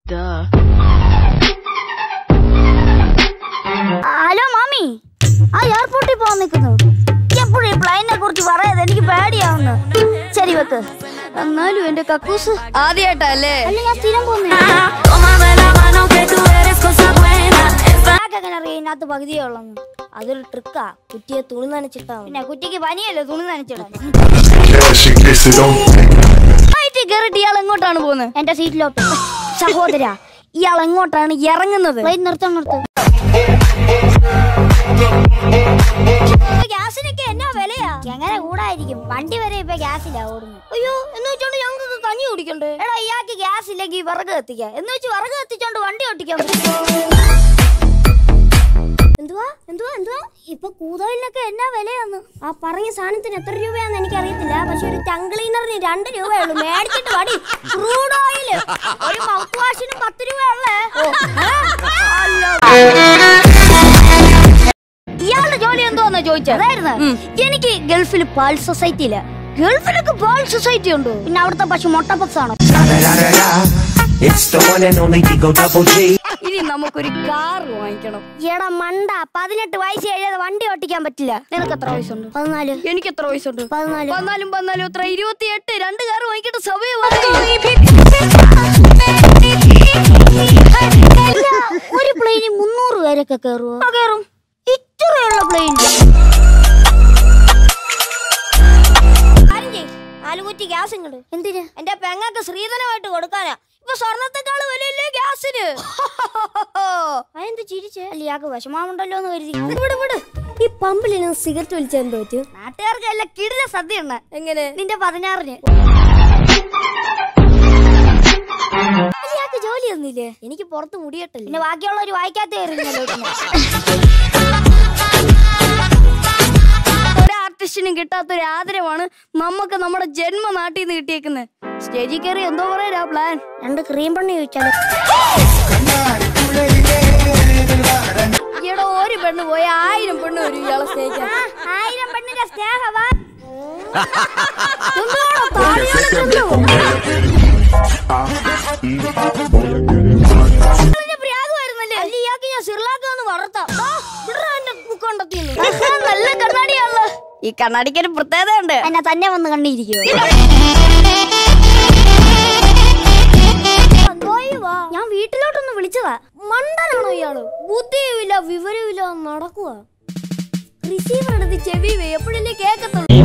Hello മാമി ആ എയർപോർട്ടിൽ പോകാൻ നിൽക്കുന്നു എപ്പോഴും ഈ പ്ലെയിനെ കുറിച്ച് പറയാതെ എനിക്ക് പേടിയാവുന്നു ശരി വെക്ക് എന്നാലും എന്റെ കക്കൂസ് ആദ്യമായിട്ടല്ലേ അല്ല ഞാൻ സ്ഥിരം പോകുന്നു എങ്ങനെ അറിയാം ഇതിനകത്ത് പകുതിയേ ഉള്ളെന്ന് അതൊരു ട്രിക്കാ കുറ്റിയെ തുണി നനച്ചിട്ടാ പിന്നെ കുറ്റിക്ക് പനിയല്ലേ തുണി നനച്ചിടാൻ Cash in case they don't. ഫ്ലൈറ്റിൽ കയറിയിട്ട് ഇയാൾ എങ്ങോട്ടാണ് പോകുന്നത് എന്റെ സീറ്റിലോട്ട് സഹോദര ഇയാൾ എങ്ങോട്ടാണ് ഇറങ്ങുന്നത് പ്ലെയിൻ നിർത്താൻ നിർത്ത് ഗ്യാസിനൊക്കെ എന്നാ വിലയാ എങ്ങനെ കൂടായിരിക്കും വണ്ടി വരെ ഇപ്പൊ ഗ്യാസിലാ ഓടുന്നു അയ്യോ എന്ന് വെച്ചോണ്ട് ഞങ്ങൾക്ക് കഞ്ഞി കുടിക്കണ്ടേ എടാ ഇയാൾക്ക് ഗ്യാസ് ഇല്ലെങ്കിൽ വിറക് കത്തിക്കാം എന്ന് വെച്ച് വിറക് കത്തിച്ചോണ്ട് വണ്ടി ഓട്ടിക്കാൻ പറ്റും എന്തുവാ എന്തുവാ എന്തുവാ ഇപ്പൊ കൂതലിനൊക്കെ എന്നാ വിലയാന്ന് ആ പറഞ്ഞ സാധനത്തിന് എത്ര രൂപയാന്ന് എനിക്ക് അറിയത്തില്ല പക്ഷെ ഒരു ടങ് ക്ലീനറിന് രണ്ട് രൂപയുള്ളൂ മേടിച്ചിട്ട് വടി ക്രൂഡ് ഓയിൽ ഒരു മൗത്ത് വാഷിനും പത്ത് രൂപയുള്ളേ ഇയാളുടെ ജോലി എന്തോന്നാ ചോദിച്ചത് അതായിരുന്നു എനിക്ക് ഗൾഫിൽ പാൽ സൊസൈറ്റിയില്ല ഗൾഫിലൊക്കെ പാൽ സൊസൈറ്റി ഉണ്ടോ പിന്നെ അവിടുത്തെ പശു മുട്ടപ്പക്സ് ആണോ It's the one and only Digo Double G. ഇനി നമുക്കൊരു കാർ വാങ്ങിക്കണം എടാ മണ്ട പതിനെട്ട് വയസ്സ് കഴിയാതെ വണ്ടി ഓട്ടിക്കാൻ പറ്റില്ല നിനക്ക് എത്ര വയസ്സുണ്ട് പതിനാല് എനിക്ക് എത്ര വയസ്സുണ്ട് പതിനാല് പതിനാലും പതിനാലും എത്ര ഇരുപത്തിയെട്ട് രണ്ട് കാർ വാങ്ങിക്കേണ്ട സമയമായി അല്ല, ഒരു പ്ലെയിനിൽ മുന്നൂറ് പേരൊക്കെ കയറുമോ കയറും ഇത്രയുള്ള പ്ലെയിൻ നാലുകുറ്റി ഗ്യാസ് ഇങ്ങോട്ട് എന്തിന് എന്റെ പെങ്ങൾക്ക് ശ്രീധനമായിട്ട് കൊടുക്കാനാ ഇപ്പൊ സ്വർണത്തെക്കാൾ വിലയില്ലേ ഗ്യാസിന് അതെന്ത് ചിരിച്ചേ അല്ല ഇയാൾക്ക് വിഷമാവുണ്ടല്ലോ എന്ന് കരുതി വിട് വിട് ഈ പമ്പിൽ സിഗരറ്റ് വലിച്ചാൽ എന്തോ പറ്റും നാട്ടുകാർക്ക് എല്ലാം കിടില സദ്യ ഉണ്ട് എങ്ങനെ നിന്റെ പതിനാറിന് ഇയാൾക്ക് ജോലി ഒന്നുമില്ലേ എനിക്ക് പുറത്ത് മുടിയട്ടല്ലേ പിന്നെ ബാക്കിയുള്ളവർ വായിക്കാത്ത കയറിഞ്ഞല്ലോ ഒരു ആർട്ടിസ്റ്റിനും കിട്ടാത്ത ഒരു ആദരവാണ് നമുക്ക് നമ്മുടെ ജന്മനാട്ടിൽ നിന്ന് കിട്ടിയേക്കുന്നത് സ്റ്റേജിൽ കയറി എന്തോ പറയാ പ്ലാൻ രണ്ട് ക്രീം പണ്ണി ചോദിച്ചാലോ ഈയിടെ ഒരു പെണ്ണ് പോയ ആയിരം പെണ്ണ് വരും ഇയാളെ സ്നേഹിക്കാൻ ആയിരം പെണ്ണിന്റെ സ്നേഹവാ അല്ല ഇയാൾക്ക് ഞാൻ സിർലാക്കാന്ന് വളർത്താം ദാ, വിടറാ എന്റെ മുക്കണ്ടത്തിന്ന്. ആഹാ, നല്ല കണ്ണാടിയാണല്ലോ ഈ കണ്ണാടിക്ക് ഒരു പ്രത്യേകത ഉണ്ട് എന്നെ തന്നെ വന്ന് കണ്ടിരിക്കുവോ ഞാൻ വീട്ടിലോട്ടൊന്ന് വിളിച്ചതാ മണ്ടനാണോ ഇയാള് ബുദ്ധിയുമില്ല വിവരവുമില്ല നടക്കുക റിസീവർ എടുത്ത് ചെവി എപ്പോഴല്ലേ കേക്കത്തുള്ളൂ